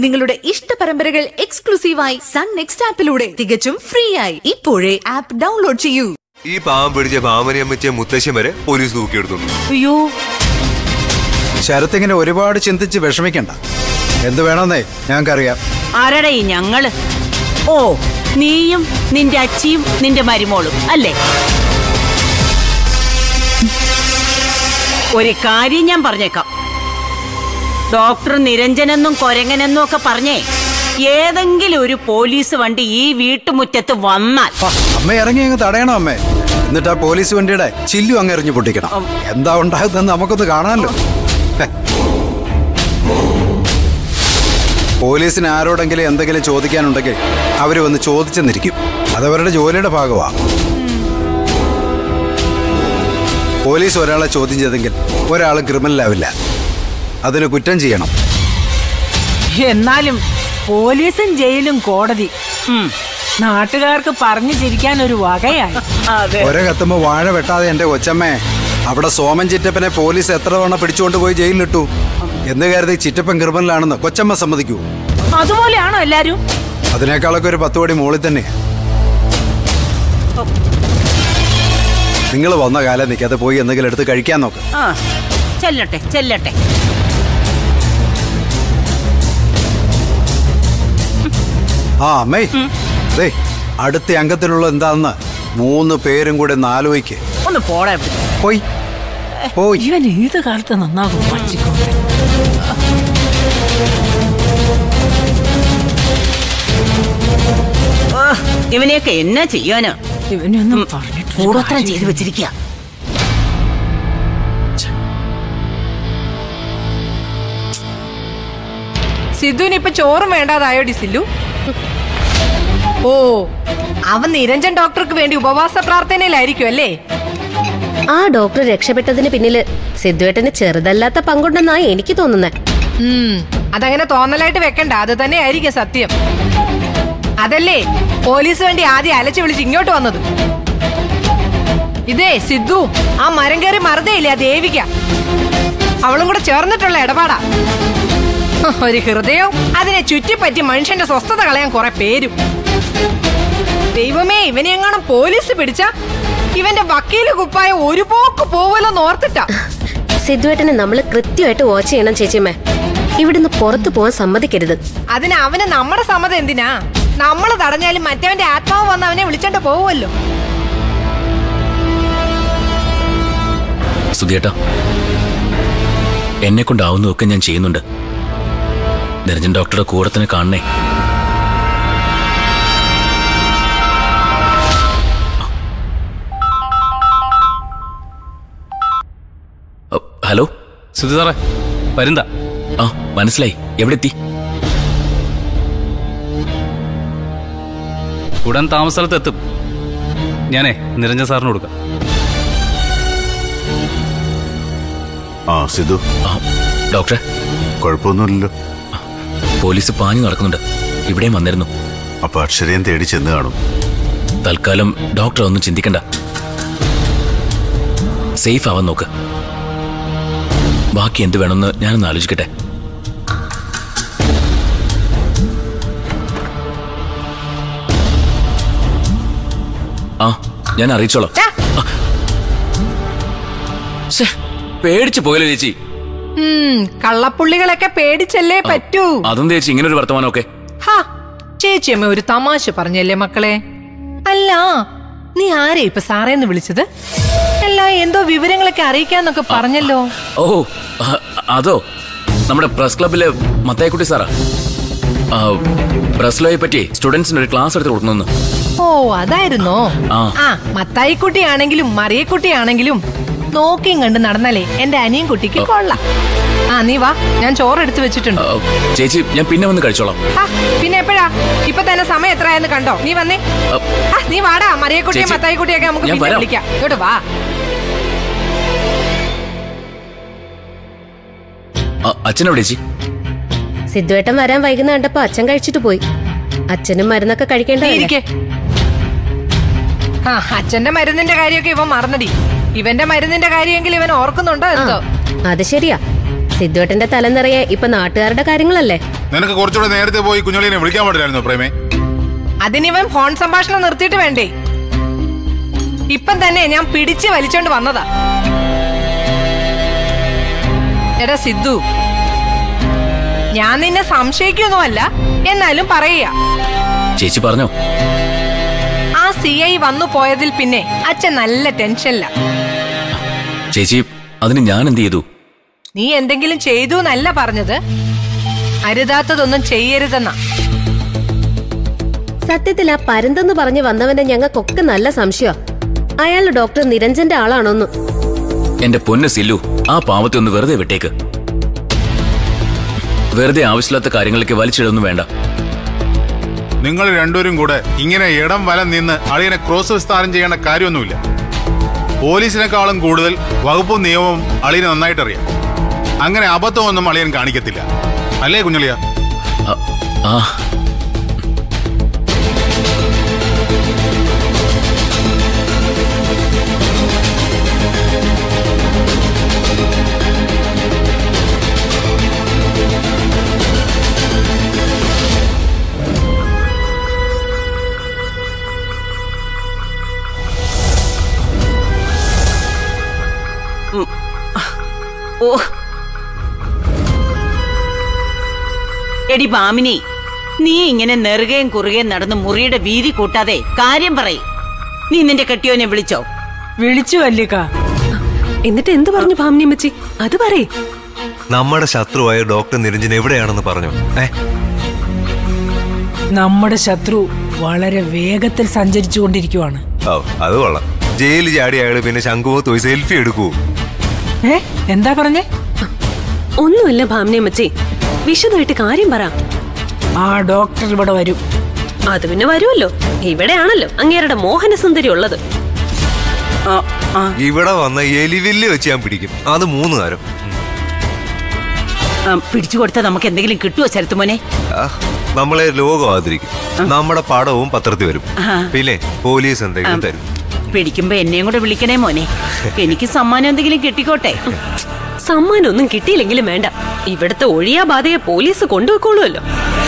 നിങ്ങളുടെ ഇഷ്ട പരമ്പരകൾ എക്സ്ക്ലൂസീവായി സൺ നെക്സ്റ്റ് ആപ്പിലൂടെ തികച്ചും ഫ്രീ ആയി ഇപ്പോഴേ ആപ്പ് ഡൗൺലോഡ് ചെയ്യൂ ഈ പാവം പിടിച്ച ഭാമനിയമ്മച്ച മുത്തശ്ശൻ വരെ പോലീസ് തൂക്കിയെടുത്തു അയ്യോ ശരത്ത് ഇങ്ങനെ ഒരുപാട് ചിന്തിച്ച് വിഷമിക്കണ്ട എന്ത് വേണമെന്നേ ഞങ്ങൾക്കറിയാം ആരടാ ഈ ഞങ്ങള് ഓ നീയും നിന്റെ അച്ചിയും നിന്റെ മരുമോളും അല്ലേ ഒരു കാര്യം ഞാൻ പറഞ്ഞേക്കാം ഡോക്ടർ നിരഞ്ജനെന്നും കൊരങ്ങനെന്നും ഒക്കെ പറഞ്ഞേ ഏതെങ്കിലും ഒരു പോലീസ് വണ്ടി ഈ വീട്ടുമുറ്റത്ത് വന്നാൽ ആ, അമ്മ ഇറങ്ങി അങ്ങ് തടയണം അമ്മേ എന്നിട്ട് ആ പോലീസ് വണ്ടിയുടെ ചില്ലു അങ്ങ് എറിഞ്ഞു പൊട്ടിക്കണം എന്താ ഉണ്ടാകുന്നെന്ന് നമുക്കൊന്ന് കാണാമല്ലോ ഹെ. പോലീസിന് ആരോടെങ്കിലും എന്തെങ്കിലും ചോദിക്കാനുണ്ടെങ്കിൽ അവര് വന്ന് ചോദിച്ചെന്നിരിക്കും അതവരുടെ ജോലിയുടെ ഭാഗമാ പോലീസ് ഒരാളെ ചോദ്യം ചെയ്തെങ്കിൽ ഒരാൾ ക്രിമിനലാവില്ല അതിന് കുറ്റം ചെയ്യണം എന്നാലും പോലീസും ജയിലും കോടതി ഉം. നാട്ടുകാർക്ക് പറഞ്ഞു ചിരിക്കാൻ ഒരു വകയായി അതെ ഒര കത്തുമ്പോ വാഴ വെട്ടാതെ എന്റെ കൊച്ചമ്മേ അവിടെ സോമൻ ചിറ്റപ്പനെ പോലീസ് എത്ര തവണ പിടിച്ചുകൊണ്ട് പോയി ജയിലിലിട്ടു എന്ന് കരുതി ചിറ്റപ്പൻ ക്രിമിനലാണെന്ന് കൊച്ചമ്മ സമ്മതിക്കൂ അതുപോലെയാണോ എല്ലാരും അതിനേക്കാളൊക്കെ ഒരു പത്ത് കോടി മുകളിൽ തന്നെ നിങ്ങൾ വന്ന കാലം നിൽക്കാതെ പോയി എന്തെങ്കിലും എടുത്ത് കഴിക്കാൻ നോക്ക് ആ ചെല്ലട്ടെ ചെല്ലട്ടെ ആ അമ്മേ ദേ അടുത്ത അംഗത്തിലുള്ള എന്താന്ന് മൂന്ന് പേരും കൂടെ ഒന്ന് ആലോചിക്ക് ഒന്ന് പോടാ ഇവിടെ. പോയി പോയി ഇവൻ ഏത് കാലത്ത് നന്നാകും പച്ചിക്കോട്ടെ ഓ, ഇവനെയൊക്കെ എന്നാ ചെയ്യാനാ ഇവനൊന്നും പറഞ്ഞിട്ട് കൂടോത്രം ചെയ്തു വെച്ചിരിക്കുക സിദ്ധുവിന് ഇപ്പൊ ചോറും വേണ്ടാതായോ ഡിസില്ലു ഓ അവൻ നിരഞ്ജൻ ഡോക്ടർക്ക് വേണ്ടി ഉപവാസ പ്രാർത്ഥനയിലായിരിക്കും അല്ലേ ആ ഡോക്ടർ രക്ഷപ്പെട്ടതിന് പിന്നില് സിദ്ധുവേട്ടന് ചെറുതല്ലാത്ത പങ്കുണ്ടെന്നാ എനിക്ക് തോന്നുന്നത് ഉം, അതങ്ങനെ തോന്നലായിട്ട് വെക്കണ്ട അത് തന്നെ ആയിരിക്കും സത്യം അതല്ലേ പോലീസ് വേണ്ടി ആദ്യം അലച്ചു വിളിച്ച് ഇങ്ങോട്ട് വന്നത് ഇതേ സിദ്ധു ആ മരം കയറി മറുതയില്ലേ ആ ദേവിക അവളും കൂടെ ചേർന്നിട്ടുള്ള ഇടപാടാ ഹ്, ഒരു ഹൃദയവും അതിനെ ചുറ്റിപ്പറ്റി മനുഷ്യന്റെ സ്വസ്ഥത കളയാൻ കുറെ പേരും ദൈവമേ ഇവനെ എങ്ങാനും പോലീസ് പിടിച്ച ഇവന്റെ വക്കീല് കുപ്പായ ഒരു പോക്ക് പോവല്ലോ ഓർത്തിട്ടാ സിദ്ധുവേട്ടനെ നമ്മൾ കൃത്യമായിട്ട് വാച്ച് ചെയ്യണം ചേച്ചിയമ്മേ ഇവിടുന്ന് പുറത്തു പോകാൻ സമ്മതിക്കരുത് അതിന് അവന് നമ്മുടെ സമ്മതം എന്തിനാ നമ്മൾ തടഞ്ഞാലും മറ്റവന്റെ ആത്മാവ് വന്ന് അവനെ വിളിച്ചോണ്ട് പോവുമല്ലോ സുധിയേട്ടാ എന്നെ കൊണ്ടാവുന്നതൊക്കെ ഞാൻ ചെയ്യുന്നുണ്ട് നിരഞ്ജൻ ഡോക്ടറുടെ കൂടെ തന്നെ കാണണേ അ, ഹലോ സുധി സാറേ വരുന്ന ആ മനസ്സിലായി എവിടെ എത്തി ഉടൻ താമസസ്ഥലത്ത് എത്തും ഞാനേ നിരഞ്ജൻ സാറിന് കൊടുക്കാം ആ സിധു ആ ഡോക്ടറെ കുഴപ്പമൊന്നുമില്ലല്ലോ പോലീസ് പാഞ്ഞു നടക്കുന്നുണ്ട് ഇവിടെയും വന്നിരുന്നു അപ്പൊ അക്ഷരയും തേടി ചെന്ന് കാണും തൽക്കാലം ഡോക്ടർ ഒന്നും ചിന്തിക്കണ്ട സേഫ് ആവാൻ നോക്ക് ബാക്കി എന്ത് വേണമെന്ന് ഞാനൊന്ന് ആലോചിക്കട്ടെ ആ ഞാൻ അറിയിച്ചോളാം ടാ. ശ്ശേ, പേടിച്ചു പോയല്ലോ ചേച്ചി ഉം കള്ളപ്പുള്ളികളൊക്കെ പേടിച്ചല്ലേ പറ്റൂ അതും ചേച്ചി ഇങ്ങനെ ഒരു വർത്തമാനമൊക്കെ ഹാ ചേച്ചിയമ്മ ഒരു തമാശ പറഞ്ഞല്ലേ മക്കളെ അല്ല നീ ആരെ ഇപ്പൊ സാറേന്ന് വിളിച്ചത് അല്ല എന്തോ വിവരങ്ങളൊക്കെ അറിയിക്കാന്നൊക്കെ പറഞ്ഞല്ലോ ഓ ആ, അതോ നമ്മുടെ പ്രസ് ക്ലബിലെ മത്തായിക്കുട്ടി സാറാ ആ, പ്രസ് ലോയെ പറ്റി സ്റ്റുഡൻസിന് ഒരു ക്ലാസ് എടുത്ത് കൊടുക്കുന്നു ഓ അതായിരുന്നോ ആ. ആ മത്തായിക്കുട്ടിയാണെങ്കിലും മറിയക്കുട്ടിയാണെങ്കിലും നോക്കിയും കണ്ട് നടന്നാലേ എന്റെ അനിയൻ കുട്ടിക്ക് കൊള്ളാം ആ നീ വാ ഞാൻ ചോറ് എടുത്തു വെച്ചിട്ടുണ്ട് ആ, ചേച്ചി ഞാൻ പിന്നെ വന്ന് കഴിച്ചോളാം ആ, പിന്നെ എപ്പോഴാ ഇപ്പൊ തന്നെ സമയം എത്രയായെന്ന് കണ്ടോ നീ വന്നേ ആ, ആ, നീ വാടാ മറിയക്കുട്ടിയും ചേച്ചി, മത്തായിക്കുട്ടിയൊക്കെ നമുക്ക് ഞാൻ പിന്നെ വരാം. വിളിക്കാം ഇങ്ങോട്ട് വാ ആ, അച്ഛനെവിടെ ചേച്ചി സിദ്ധുവേട്ടൻ വരാൻ വൈകുന്ന കണ്ടപ്പോ അച്ഛൻ കഴിച്ചിട്ട് പോയി അച്ഛനും മരുന്നൊക്കെ നീ കഴിക്കേണ്ടതല്ലേ ഇരിക്കെ ആ അച്ഛന്റെ മരുന്നിന്റെ കാര്യമൊക്കെ ഇവൻ മറന്നടി ഇവന്റെ മരുന്നിന്റെ കാര്യമെങ്കിൽ ഇവൻ ഓർക്കുന്നുണ്ടോ ആ, എന്തോ അത് ശരിയാ സിദ്ധുവേട്ടന്റെ തല നിറയെ ഇപ്പൊ നാട്ടുകാരുടെ കാര്യങ്ങളല്ലേ നിനക്ക് കുറച്ചുകൂടെ നേരത്തെ പോയി കുഞ്ഞുള്ളിനെ വിളിക്കാൻ പാടില്ലായിരുന്നോ പ്രേമേ അതിനിവൻ ഫോൺ സംഭാഷണം നിർത്തിയിട്ട് വേണ്ടേ ഇപ്പം തന്നെ ഞാൻ പിടിച്ച് വലിച്ചോണ്ട് വന്നതാ എടാ സിദ്ധു ഞാൻ നിന്നെ സംശയിക്കൊന്നുമല്ല എന്നാലും പറയുക ചേച്ചി പറഞ്ഞോ ആ സി ഐ വന്നു പോയതിൽ പിന്നെ അച്ഛൻ നല്ല ടെൻഷനില്ല ചേച്ചി അതിന് ഞാൻ എന്ത് ചെയ്തു നീ എന്തെങ്കിലും ചെയ്തു എന്നല്ല പറഞ്ഞത് അരുതാത്തതൊന്നും ചെയ്യരുതെന്നാ സത്യത്തിൽ ആ പരന്തെന്ന് പറഞ്ഞു വന്നവന്റെ ഞങ്ങൾക്കൊക്കെ നല്ല സംശയം അയാൾ ഡോക്ടർ നിരഞ്ജന്റെ ആളാണോന്ന് എന്റെ പൊന്ന് സില്ലു ആ പാവത്തെ ഒന്ന് വെറുതെ വിട്ടേക്ക് വെറുതെ ആവശ്യമില്ലാത്ത കാര്യങ്ങളിലേക്ക് വലിച്ചിടൊന്നും വേണ്ട നിങ്ങൾ രണ്ടുപേരും കൂടെ ഇങ്ങനെ ഇടം വലം നിന്ന് അളിയനെ ക്രോസ് വിസ്താരം ചെയ്യേണ്ട കാര്യമൊന്നുമില്ല പോലീസിനേക്കാളും കൂടുതൽ വകുപ്പും നിയമവും അളിയനെ നന്നായിട്ട് അറിയാം അങ്ങനെ അബദ്ധമൊന്നും അളിയൻ കാണിക്കത്തില്ല അല്ലേ കുഞ്ഞളിയ ആ ഓ എടി ബാമിനി നീ ഇങ്ങനെ നെറുകയും കുറുകയും നടന്ന് മുറിയുടെ വീതി കൂട്ടാതെ കാര്യം പറയും നീ നിന്റെ കെട്ടിയോനെ വിളിച്ചോ വിളിച്ചു വല്ലിക്ക എന്നിട്ട് എന്ത് പറഞ്ഞു ഭാമിനിയമ്മച്ചി അത് പറയേ നമ്മുടെ ശത്രുവായ ഡോക്ടർ നിരഞ്ജൻ എവിടെയാണെന്ന് പറഞ്ഞു ഏ നമ്മുടെ ശത്രു വളരെ വേഗത്തിൽ സഞ്ചരിച്ചുകൊണ്ടിരിക്കുവാണ് ഓ അത് കൊള്ളാം ജയിലിൽ ചാടി അയാള് പിന്നെ ശംഖുമുഖത്ത് പോയി സെൽഫി എടുക്കൂ ഏ എന്താ പറഞ്ഞേ ഒന്നുമില്ല ഭാമിനിയമ്മച്ചി വിശദമായിട്ട് കാര്യം പറ ആ ഡോക്ടർ ഇവിടെ വരും അത് പിന്നെ വരുമല്ലോ ഇവിടെയാണല്ലോ അങ്ങേരുടെ മോഹനസുന്ദരി ഉള്ളത് ഇവിടെ വന്ന എലിവില്ല് വെച്ച് ഞാൻ പിടിക്കും അത് മൂന്ന് നേരം ആ, പിടിച്ചു കൊടുത്താൽ നമുക്ക് എന്തെങ്കിലും കിട്ടുമോ ശരത്തുമോനെ ആ, നമ്മളെ ലോകം ആദരിക്കും നമ്മുടെ പടവും പത്രത്തിൽ വരും ആ. പിന്നെ പോലീസ് എന്തെങ്കിലും തരും പിടിക്കുമ്പോ എന്നെയും കൂടെ വിളിക്കണേ മോനെ എനിക്ക് സമ്മാനം എന്തെങ്കിലും കിട്ടിക്കോട്ടെ സമ്മാനം ഒന്നും കിട്ടിയില്ലെങ്കിലും വേണ്ട ഇവിടുത്തെ ഒഴിയാ ബാധയെ പോലീസ് കൊണ്ടുപോയിക്കോളുമല്ലോ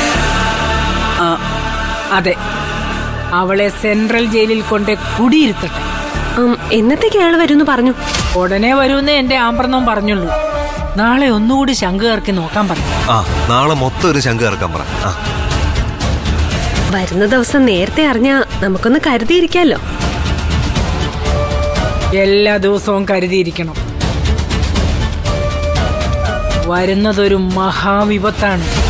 അതെ അവളെ സെൻട്രൽ ജയിലിൽ കൊണ്ട് കുടിയിരുത്തട്ടെ എന്നത്തേക്ക് അയാൾ വരുമെന്ന് പറഞ്ഞു ഉടനെ വരുമെന്ന് എന്റെ ആമ്പർന്നവും പറഞ്ഞുള്ളൂ നാളെ ഒന്നുകൂടി ശംഖ് കറക്കി നോക്കാൻ പറഞ്ഞു ആ നാളെ മൊത്തം ഒരു ശംഖ് ഇറക്കാൻ പറ ആ വരുന്ന ദിവസം നേരത്തെ അറിഞ്ഞാ നമുക്കൊന്ന് കരുതിയിരിക്കാലോ എല്ലാ ദിവസവും കരുതിയിരിക്കണം വരുന്നതൊരു മഹാവിപത്താണ്